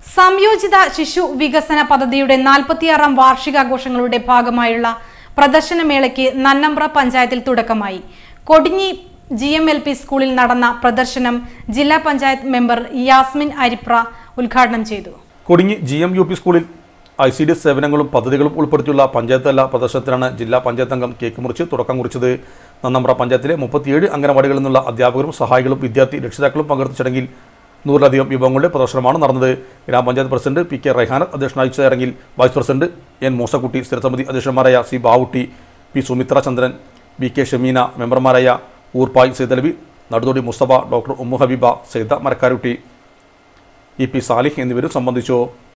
സംയോജിത ശിശു വികസന പദ്ധതിയുടെ നാൽപ്പത്തിയാറാം വാർഷികാഘോഷങ്ങളുടെ ഭാഗമായുള്ള പ്രദർശനമേളയ്ക്ക് നന്നമ്പ്ര പഞ്ചായത്തിൽ തുടക്കമായി Kodinhi G M L P സ്കൂളിൽ നടന്ന പ്രദർശനം ജില്ലാ പഞ്ചായത്ത് മെമ്പർ യാസ്മിൻ അരിപ്ര ഉദ്ഘാടനം ചെയ്തു Kodinhi G M U P സ്കൂളിൽ ഐ സി ഡി സേവനങ്ങളും പദ്ധതികളും ഉൾപ്പെടുത്തിയുള്ള പഞ്ചായത്ത് തല പ്രദർശനത്തിനാണ് ജില്ലാ പഞ്ചായത്ത് അംഗം കേക്ക് മുറിച്ച് തുടക്കം കുറിച്ചത് നന്നമ്പ്ര പഞ്ചായത്തിലെ മുപ്പത്തിയേഴ് അംഗനവാടികളിൽ നിന്നുള്ള അധ്യാപകരും സഹായികളും വിദ്യാർത്ഥി രക്ഷിതാക്കളും പങ്കെടുത്ത ചടങ്ങിൽ നൂറിലധികം വിഭവങ്ങളുടെ പ്രദർശനമാണ് നടന്നത് ഗ്രാമപഞ്ചായത്ത് പ്രസിഡന്റ് പി കെ റൈഹാനത്ത് അധ്യക്ഷനായ ചടങ്ങിൽ വൈസ് പ്രസിഡന്റ് എൻ മൂസക്കുട്ടി സ്ഥിരസമിതി അധ്യക്ഷന്മാരായ C Bavutty P Sumithra Chandran B K Shameena മെമ്പർമാരായ Oorppai Saithalavi Naduthodi Musthafa doctor Ummu Habeeba Saida Marakkarutty E P Salih എന്നിവരും സംബന്ധിച്ചു